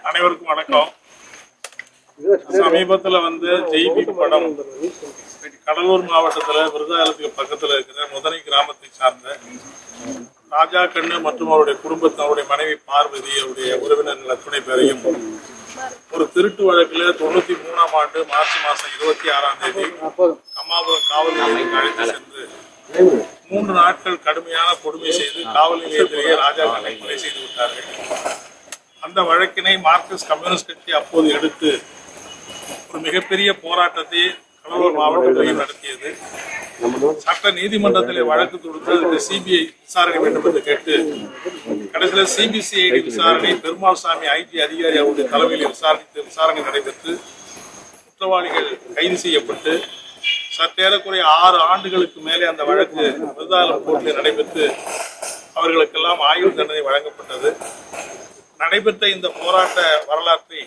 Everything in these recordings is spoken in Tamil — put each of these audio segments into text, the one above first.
அனைவருக்கும் வணக்கம் சமீபத்துல வந்து ஜெய்பி படம் கடலூர் மாவட்டத்துல விருதாலயத்துக்கு பக்கத்துல இருக்கிற முதனை கிராமத்தை சார்ந்த ராஜா கண்ணு மற்றும் அவருடைய குடும்பத்தின் அவருடைய மனைவி பார்வதி அவருடைய உறவினர்கள் அத்துணை பேரையும் ஒரு திருட்டு வழக்குல தொண்ணூத்தி மூணாம் ஆண்டு மார்ச் மாசம் இருபத்தி ஆறாம் தேதி கம்மாபுரம் காவல் நிலையத்துக்கு அழைத்து சென்று மூன்று நாட்கள் கடுமையான கொடுமை செய்து காவல் நிலையத்திலேயே ராஜா கண்ணை கொலை செய்து விட்டார்கள் அந்த வழக்கினை மார்க்சிஸ்ட் கம்யூனிஸ்ட் கட்சி அப்போது எடுத்து ஒரு மிகப்பெரிய போராட்டத்தை கடலூர் மாவட்டத்தில் நடத்தியது சட்ட நீதிமன்றத்திலே வழக்கு தொடுத்து அதுக்கு சிபிஐ விசாரணை வேண்டும் என்று கேட்டு கடைசியில் சிபிசிஐடி விசாரணை பெருமாள் சாமி ஐடி அதிகாரி அவருடைய தலைமையில் விசாரித்து விசாரணை நடைபெற்று குற்றவாளிகள் கைது செய்யப்பட்டு சற்றேறக்குறைய ஆறு ஆண்டுகளுக்கு மேலே அந்த வழக்கு விருதாலம் கோர்ட்டில் நடைபெற்று அவர்களுக்கெல்லாம் ஆயுள் தண்டனை வழங்கப்பட்டது நடைபெற்ற இந்த போராட்ட வரலாற்றை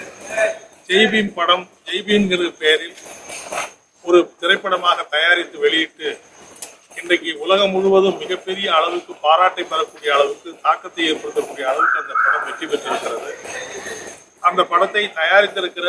ஜெய்பீம் படம் ஜெய்பீம்ங்கிற பெயரில் ஒரு திரைப்படமாக தயாரித்து வெளியிட்டு இன்றைக்கு உலகம் முழுவதும் மிகப்பெரிய அளவுக்கு பாராட்டை பெறக்கூடிய அளவுக்கு தாக்கத்தை ஏற்படுத்தக்கூடிய அளவுக்கு அந்த படம் வெற்றி பெற்றிருக்கிறது அந்த படத்தை தயாரித்திருக்கிற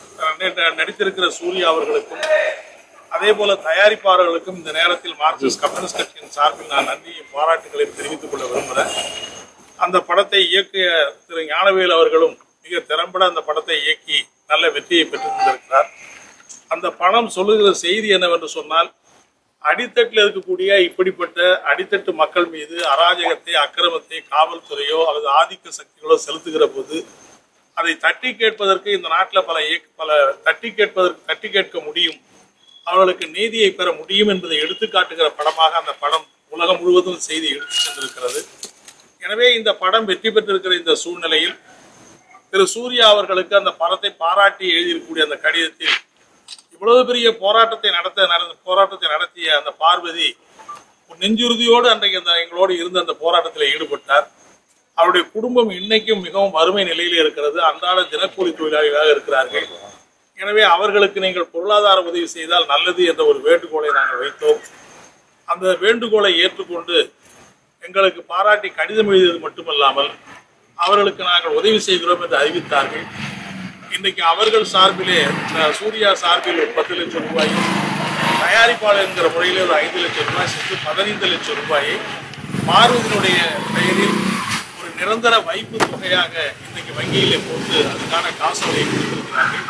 ந- நடித்திருக்கிற சூர்யா அவர்களுக்கும் அதே போல தயாரிப்பாளர்களுக்கும் இந்த நேரத்தில் மார்க்சிஸ்ட் கம்யூனிஸ்ட் கட்சியின் சார்பில் நான் நன்றியும் பாராட்டுகளையும் தெரிவித்துக் கொள்ள விரும்புகிறேன் அந்த படத்தை இயக்கிய திரு ஞானவேல் அவர்களும் மிக திறம்பட அந்த படத்தை இயக்கி நல்ல வெற்றியை பெற்று தந்திருக்கிறார் அந்த படம் சொல்லுகிற செய்தி என்னவென்று சொன்னால் அடித்தட்டில் இருக்கக்கூடிய இப்படிப்பட்ட அடித்தட்டு மக்கள் மீது அராஜகத்தை அக்கிரமத்தை காவல்துறையோ அல்லது ஆதிக்க சக்திகளோ செலுத்துகிற போது அதை தட்டி கேட்பதற்கு இந்த நாட்டில் பல இயக்க பல தட்டி கேட்பதற்கு தட்டி கேட்க முடியும் அவர்களுக்கு நீதியை பெற முடியும் என்பதை எடுத்துக்காட்டுகிற படமாக அந்த படம் உலகம் முழுவதும் செய்தி எடுத்து சென்றிருக்கிறது எனவே இந்த படம் வெற்றி பெற்றிருக்கிற இந்த சூழ்நிலையில் திரு சூர்யா அவர்களுக்கு அந்த படத்தை பாராட்டி எழுதியிருக்கக்கூடிய அந்த கடிதத்தில் இவ்வளவு பெரிய போராட்டத்தை நடத்த நடந்த போராட்டத்தை நடத்திய அந்த பார்வதி ஒரு நெஞ்சுறுதியோடு அன்றைக்கு அந்த எங்களோடு இருந்த அந்த போராட்டத்தில் ஈடுபட்டார் அவருடைய குடும்பம் இன்னைக்கும் மிகவும் வறுமை நிலையிலே இருக்கிறது அன்றாட தினக்கூலி தொழிலாளிகளாக இருக்கிறார்கள் எனவே அவர்களுக்கு நீங்கள் பொருளாதார உதவி செய்தால் நல்லது என்ற ஒரு வேண்டுகோளை நாங்கள் வைத்தோம் அந்த வேண்டுகோளை ஏற்றுக்கொண்டு எங்களுக்கு பாராட்டி கடிதம் எழுதியது மட்டுமல்லாமல் அவர்களுக்கு நாங்கள் உதவி செய்கிறோம் என்று அறிவித்தார்கள் இன்றைக்கு அவர்கள் சார்பிலே அஹ், சூர்யா சார்பில் ஒரு பத்து லட்சம் ரூபாயும் தயாரிப்பாளர் என்கிற முறையில் ஒரு ஐந்து லட்சம் ரூபாய் சேர்த்து பதினைந்து லட்சம் ரூபாயை பார்வதியினுடைய பெயரில் ஒரு நிரந்தர வைப்பு தொகையாக இன்றைக்கு வங்கியிலே போட்டு அதுக்கான காசோலையை கொடுத்திருக்கிறார்கள்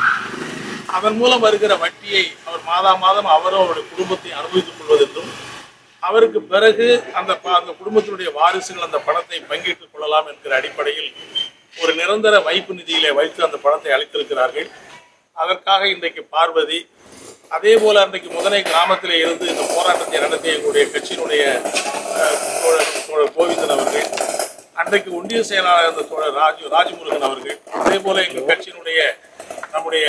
அதன் மூலம் வருகிற வட்டியை அவர் மாதா மாதம் அவரும் அவருடைய குடும்பத்தை அனுபவித்துக் கொள்வதென்றும் அவருக்கு பிறகு அந்த ப- அந்த குடும்பத்தினுடைய வாரிசுகள் அந்த பணத்தை பங்கிட்டுக் கொள்ளலாம் என்கிற அடிப்படையில் ஒரு நிரந்தர வைப்பு நிதியிலே வைத்து அந்த பணத்தை அளித்திருக்கிறார்கள் அதற்காக இன்றைக்கு பார்வதி அதே போல அன்றைக்கு முதனை கிராமத்திலே இருந்து இந்த போராட்டத்தை நடத்திய எங்களுடைய கட்சியினுடைய அஹ், தோழர் தோழர் கோவிந்தன் அவர்கள் அன்றைக்கு ஒன்றிய செயலாளர் இருந்த தோழர் ராஜு ராஜமுருகன் அவர்கள் அதே போல எங்கள் கட்சியினுடைய நம்முடைய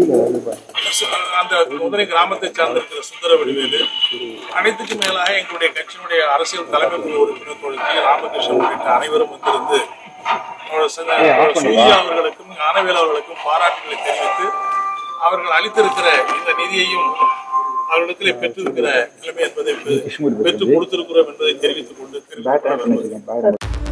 அந்த முதலை கிராமத்தை சார்ந்திருக்கிற சுந்தர வடிவேலு அனைத்துக்கும் மேலாக எங்களுடைய கட்சியினுடைய அரசியல் தலைமை குழு உறுப்பினர் தோழர் ஜி. ராமகிருஷ்ணன் உள்ளிட்ட அனைவரும் வந்திருந்து தோழர் ச- தோழர் சூர்யா அவர்களுக்கும் ஞானவேல் அவர்களுக்கும் பாராட்டுகளை தெரிவித்து அவர்கள் அளித்திருக்கிற இந்த நிதியையும் அவர்களிடத்திலே பெற்றிருக்கிற நிலைமை என்பதை பெற்று கொடுத்திருக்கிறோம் என்பதை தெரிவித்துக் கொண்டு தெரிவித்துக் கொள்ள விரும்புகிறேன்.